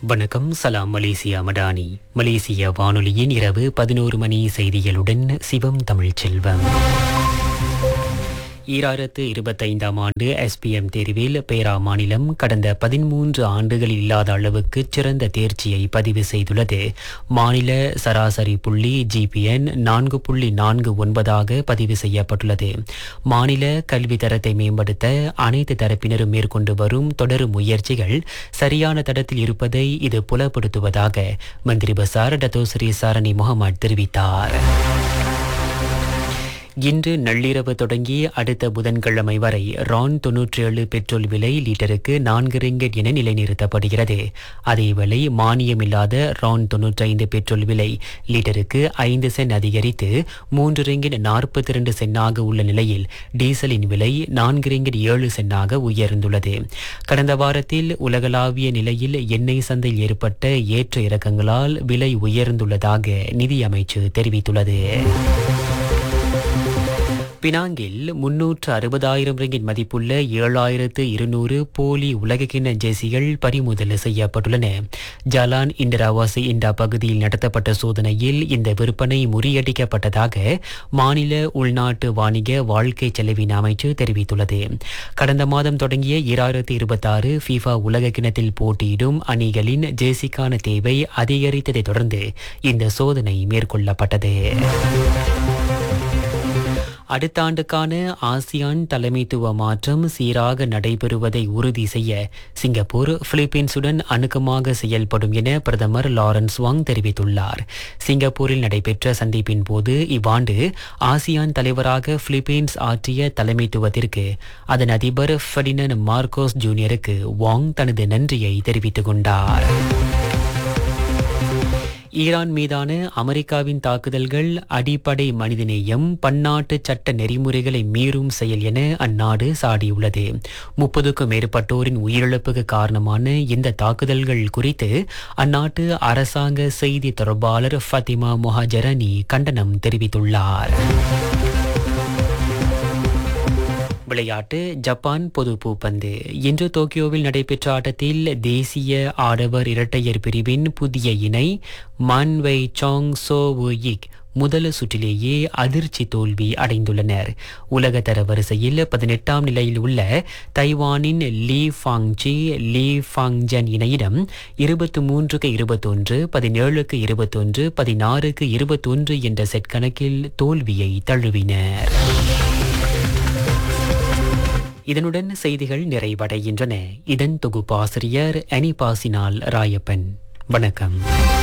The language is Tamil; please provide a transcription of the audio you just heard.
வணக்கம் சலாம் மலேசியா மடானி மலேசிய வானொலியின் இரவு பதினோரு மணி செய்திகளுடன் சிவம் தமிழ்ச் செல்வம் ஈராயிரத்து இருபத்தைந்தாம் ஆண்டு எஸ்பிஎம் தேர்வில் பேரா மாநிலம் கடந்த பதிமூன்று ஆண்டுகளில் இல்லாத அளவுக்கு சிறந்த தேர்ச்சியை பதிவு செய்துள்ளது மாநில சராசரி புள்ளி ஜிபிஎன் நான்கு புள்ளி நான்கு ஒன்பதாக பதிவு செய்யப்பட்டுள்ளது மாநில கல்வி தரத்தை மேம்படுத்த அனைத்து தரப்பினரும் மேற்கொண்டு வரும் தொடரும் முயற்சிகள் சரியான தடத்தில் இருப்பதை இது புலப்படுத்துவதாக மந்திரி பசார் டத்தோஸ்ரீ சாரணி முகமது தெரிவித்தார் இன்று நள்ளிரவு தொடங்கி அடுத்த புதன்கிழமை வரை ரான் தொன்னூற்றி ஏழு பெட்ரோல் விலை லிட்டருக்கு நான்கு ரிங்கெட் என நிலைநிறுத்தப்படுகிறது அதேவேளை மானியமில்லாத ரான் தொன்னூற்றி பெட்ரோல் விலை லிட்டருக்கு ஐந்து சென்ட் அதிகரித்து மூன்று ரிங்கெட் நாற்பத்தி இரண்டு சென்னாக உள்ள நிலையில் டீசலின் விலை நான்கு ரிங்கெட் ஏழு சென்னாக உயர்ந்துள்ளது கடந்த வாரத்தில் உலகளாவிய நிலையில் எண்ணெய் சந்தையில் ஏற்பட்ட ஏற்ற இறக்கங்களால் விலை உயர்ந்துள்ளதாக நிதி அமைச்சு தெரிவித்துள்ளது பினாங்கில் முன்னூற்று அறுபதாயிரம் ரிங்கிட் மதிப்புள்ள ஏழாயிரத்து இருநூறு போலி உலகக்கிண்ண ஜெர்சிகள் பறிமுதல் செய்யப்பட்டுள்ளன ஜலான் இந்திராவாசி இண்டா பகுதியில் நடத்தப்பட்ட சோதனையில் இந்த விற்பனை முறியடிக்கப்பட்டதாக மாநில உள்நாட்டு வாணிக வாழ்க்கை செலவின அமைச்சு தெரிவித்துள்ளது கடந்த மாதம் தொடங்கிய ஈராயிரத்து இருபத்தாறு ஃபீஃபா உலகக்கிணத்தில் போட்டியிடும் அணிகளின் ஜேசிக்கான தேவை அதிகரித்ததைத் தொடர்ந்து இந்த சோதனை மேற்கொள்ளப்பட்டது அடுத்த ஆண்டுக்கான ஆசியான் தலைமைத்துவ மாற்றம் சீராக நடைபெறுவதை உறுதி செய்ய சிங்கப்பூர் பிலிப்பீன்ஸுடன் அணுக்கமாக செயல்படும் என பிரதமர் லாரன்ஸ் வாங் தெரிவித்துள்ளார் சிங்கப்பூரில் நடைபெற்ற சந்திப்பின் போது இவ்வாண்டு ஆசியான் தலைவராக பிலிப்பீன்ஸ் ஆற்றிய தலைமைத்துவத்திற்கு அதன் அதிபர் ஃபெடினன் மார்க்கோஸ் ஜூனியருக்கு வாங் தனது நன்றியை தெரிவித்துக் கொண்டார் ஈரான் மீதான அமெரிக்காவின் தாக்குதல்கள் அடிப்படை மனிதநேயம் பன்னாட்டு சட்ட நெறிமுறைகளை மீறும் செயல் என அந்நாடு சாடியுள்ளது முப்பதுக்கும் மேற்பட்டோரின் உயிரிழப்புக்கு காரணமான இந்த தாக்குதல்கள் குறித்து அந்நாட்டு அரசாங்க செய்தி தொடர்பாளர் ஃபத்திமா மொஹாஜரனி கண்டனம் தெரிவித்துள்ளார் விளையாட்டு ஜப்பான் பொது பூப்பந்து இன்று டோக்கியோவில் நடைபெற்ற ஆட்டத்தில் தேசிய ஆடவர் இரட்டையர் பிரிவின் புதிய இணை மன்வை சாங் சோ யிக் முதல் சுற்றிலேயே அதிர்ச்சி தோல்வி அடைந்துள்ளனர் உலக தர வரிசையில் பதினெட்டாம் நிலையில் உள்ள தைவானின் லீ ஃபாங்ஜி லீ ஃபாங்ஜன் இணையிடம் இருபத்தி மூன்றுக்கு இருபத்தொன்று பதினேழுக்கு இருபத்தொன்று பதினாறுக்கு இருபத்தொன்று என்ற செட் கணக்கில் தோல்வியை தழுவினர் இதனுடன் செய்திகள் நிறைவடைகின்றன இதன் தொகுப்பாசிரியர் அனிபாசினால் ராயப்பன் வணக்கம்